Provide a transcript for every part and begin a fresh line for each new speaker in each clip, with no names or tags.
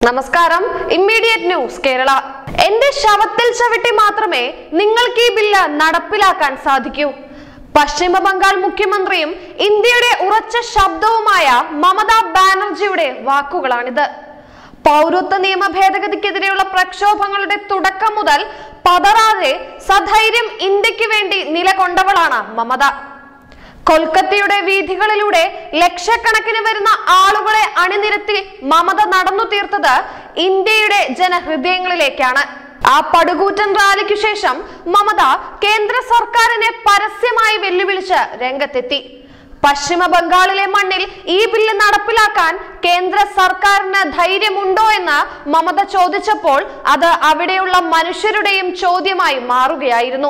നമസ്കാരം immediate news Kerala എന്റെ ശവത്തിൽ ചവിട്ടി മാത്രമേ നിങ്ങൾക്ക് ഈ ബില്ല് നടപ്പിലാക്കാൻ സാധിക്കൂ പശ്ചിമ ബംഗാൾ മുഖ്യമന്ത്രിയും ഇന്ത്യയുടെ ഉറച്ച ശബ്ദവുമായ മമതാ ബാനർജിയുടെ വാക്കുകളാണിത് പൗരത്വ നിയമ ഭേദഗതിക്കെതിരെയുള്ള പ്രക്ഷോഭങ്ങളുടെ തുടക്കം മുതൽ പതറാതെ സധൈര്യം ഇന്ത്യക്ക് വേണ്ടി നിലകൊണ്ടവളാണ് മമത കൊൽക്കത്തയുടെ വീഥികളിലൂടെ ലക്ഷക്കണക്കിന് വരുന്ന ആളുകളെ അണിനിരത്തി മമത നടന്നു തീർത്തത് ഇന്ത്യയുടെ ജനഹൃദയങ്ങളിലേക്കാണ് ആ പടുകൂറ്റൻ റാലിക്കു ശേഷം മമത കേന്ദ്ര സർക്കാരിനെ പരസ്യമായി വെല്ലുവിളിച്ച് രംഗത്തെത്തി പശ്ചിമ ബംഗാളിലെ മണ്ണിൽ ഈ ബില്ല് നടപ്പിലാക്കാൻ കേന്ദ്ര സർക്കാരിന് ധൈര്യമുണ്ടോ എന്ന് മമത ചോദിച്ചപ്പോൾ അത് അവിടെയുള്ള മനുഷ്യരുടെയും ചോദ്യമായി മാറുകയായിരുന്നു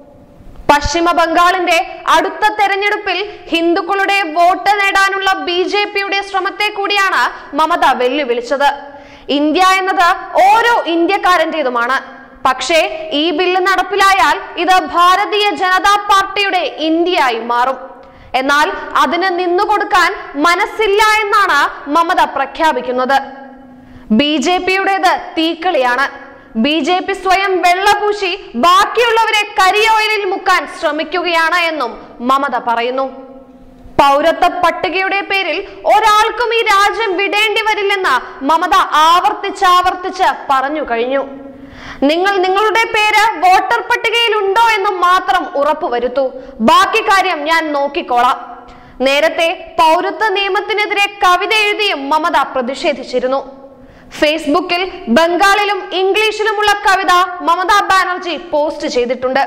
പശ്ചിമ ബംഗാളിന്റെ അടുത്ത തെരഞ്ഞെടുപ്പിൽ ഹിന്ദുക്കളുടെ വോട്ട് നേടാനുള്ള ബി ജെ പിയുടെ ശ്രമത്തെ കൂടിയാണ് മമത വെല്ലുവിളിച്ചത് ഇന്ത്യ എന്നത് ഓരോ ഇന്ത്യക്കാരന്റേതുമാണ് പക്ഷേ ഈ ബില്ല് നടപ്പിലായാൽ ഇത് ഭാരതീയ ജനതാ പാർട്ടിയുടെ ഇന്ത്യയായി മാറും എന്നാൽ അതിന് നിന്നുകൊടുക്കാൻ മനസ്സില്ല എന്നാണ് മമത പ്രഖ്യാപിക്കുന്നത് ബി ജെ പിയുടേത് തീക്കളിയാണ് ബി ജെ പി സ്വയം വെള്ളപൂശി ബാക്കിയുള്ളവരെ കരിയോയിലിൽ മുക്കാൻ ശ്രമിക്കുകയാണ് എന്നും മമത പറയുന്നു പൗരത്വ പട്ടികയുടെ പേരിൽ ഒരാൾക്കും ഈ രാജ്യം വിടേണ്ടി വരില്ലെന്ന് മമത ആവർത്തിച്ചാവർത്തിച്ച് പറഞ്ഞു കഴിഞ്ഞു നിങ്ങൾ നിങ്ങളുടെ പേര് വോട്ടർ പട്ടികയിൽ ഉണ്ടോ എന്ന് മാത്രം ഉറപ്പുവരുത്തൂ ബാക്കി കാര്യം ഞാൻ നോക്കിക്കോളാം നേരത്തെ പൗരത്വ നിയമത്തിനെതിരെ കവിത എഴുതിയും മമത പ്രതിഷേധിച്ചിരുന്നു ഫേസ്ബുക്കിൽ ബംഗാളിലും ഇംഗ്ലീഷിലുമുള്ള കവിത മമതാ ബാനർജി പോസ്റ്റ് ചെയ്തിട്ടുണ്ട്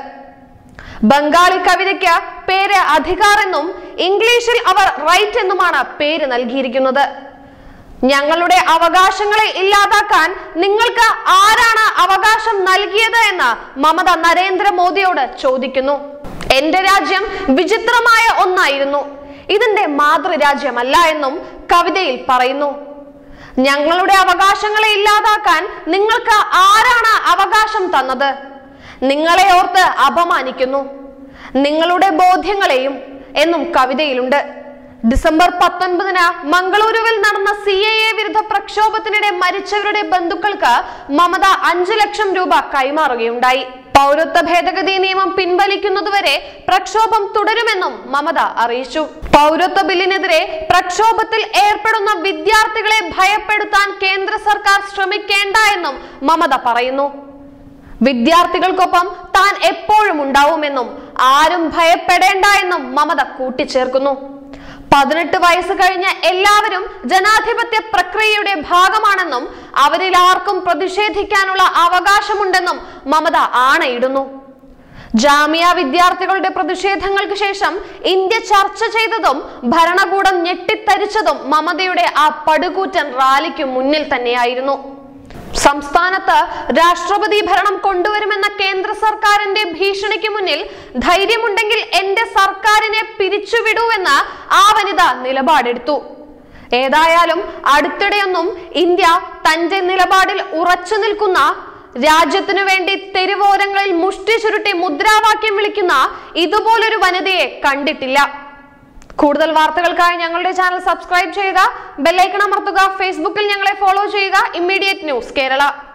ബംഗാളി കവിതയ്ക്ക് പേര് അധികാർ എന്നും ഇംഗ്ലീഷിൽ അവർ റൈറ്റ് എന്നുമാണ് പേര് നൽകിയിരിക്കുന്നത് ഞങ്ങളുടെ അവകാശങ്ങളെ ഇല്ലാതാക്കാൻ നിങ്ങൾക്ക് ആരാണ് അവകാശം നൽകിയത് എന്ന് മമത നരേന്ദ്രമോദിയോട് ചോദിക്കുന്നു എന്റെ രാജ്യം വിചിത്രമായ ഒന്നായിരുന്നു ഇതിന്റെ മാതൃരാജ്യമല്ല എന്നും കവിതയിൽ പറയുന്നു ഞങ്ങളുടെ അവകാശങ്ങളെ ഇല്ലാതാക്കാൻ നിങ്ങൾക്ക് ആരാണ് അവകാശം തന്നത് നിങ്ങളെ ഓർത്ത് അപമാനിക്കുന്നു നിങ്ങളുടെ ബോധ്യങ്ങളെയും എന്നും കവിതയിലുണ്ട് ഡിസംബർ പത്തൊൻപതിന് മംഗളൂരുവിൽ നടന്ന സി എ എ വിരുദ്ധ പ്രക്ഷോഭത്തിനിടെ മരിച്ചവരുടെ ബന്ധുക്കൾക്ക് മമത അഞ്ചു ലക്ഷം രൂപ കൈമാറുകയുണ്ടായി പൗരത്വ ഭേദഗതി നിയമം പിൻവലിക്കുന്നതുവരെ പ്രക്ഷോഭം തുടരുമെന്നും മമത അറിയിച്ചു പൗരത്വ ബില്ലിനെതിരെ പ്രക്ഷോഭത്തിൽ ഏർപ്പെടുന്ന വിദ്യാർത്ഥികളെ ഭയപ്പെടുത്താൻ കേന്ദ്ര സർക്കാർ ശ്രമിക്കേണ്ട എന്നും മമത പറയുന്നു വിദ്യാർത്ഥികൾക്കൊപ്പം താൻ എപ്പോഴും ഉണ്ടാവുമെന്നും ആരും ഭയപ്പെടേണ്ട എന്നും മമത കൂട്ടിച്ചേർക്കുന്നു പതിനെട്ട് വയസ്സ് കഴിഞ്ഞ എല്ലാവരും ജനാധിപത്യ പ്രക്രിയയുടെ ഭാഗമാണെന്നും അവരിൽ ആർക്കും പ്രതിഷേധിക്കാനുള്ള അവകാശമുണ്ടെന്നും മമത ആണയിടുന്നു ജാമിയ വിദ്യാർത്ഥികളുടെ പ്രതിഷേധങ്ങൾക്ക് ശേഷം ഇന്ത്യ ചർച്ച ചെയ്തതും ഭരണകൂടം ഞെട്ടിത്തരിച്ചതും മമതയുടെ ആ പടുകൂറ്റൻ റാലിക്ക് മുന്നിൽ തന്നെയായിരുന്നു സംസ്ഥാനത്ത് രാഷ്ട്രപതി ഭരണം കൊണ്ടുവരുമെന്ന കേന്ദ്ര സർക്കാരിന്റെ ഭീഷണിക്ക് മുന്നിൽ ധൈര്യമുണ്ടെങ്കിൽ എന്റെ സർക്കാരിനെ പിരിച്ചുവിടൂ എന്ന് ആ വനിത നിലപാടെടുത്തു ഏതായാലും അടുത്തിടെയൊന്നും ഇന്ത്യ തന്റെ നിലപാടിൽ ഉറച്ചു നിൽക്കുന്ന രാജ്യത്തിനു വേണ്ടി തെരുവോരങ്ങളിൽ മുഷ്ടി ചുരുട്ടി മുദ്രാവാക്യം വിളിക്കുന്ന ഇതുപോലൊരു വനിതയെ കണ്ടിട്ടില്ല കൂടുതൽ വാർത്തകൾക്കായി ഞങ്ങളുടെ ചാനൽ സബ്സ്ക്രൈബ് ചെയ്യുക ബെല്ലൈക്കൺ അമർത്തുക ഫേസ്ബുക്കിൽ ഞങ്ങളെ ഫോളോ ചെയ്യുക ഇമ്മീഡിയറ്റ് ന്യൂസ് കേരള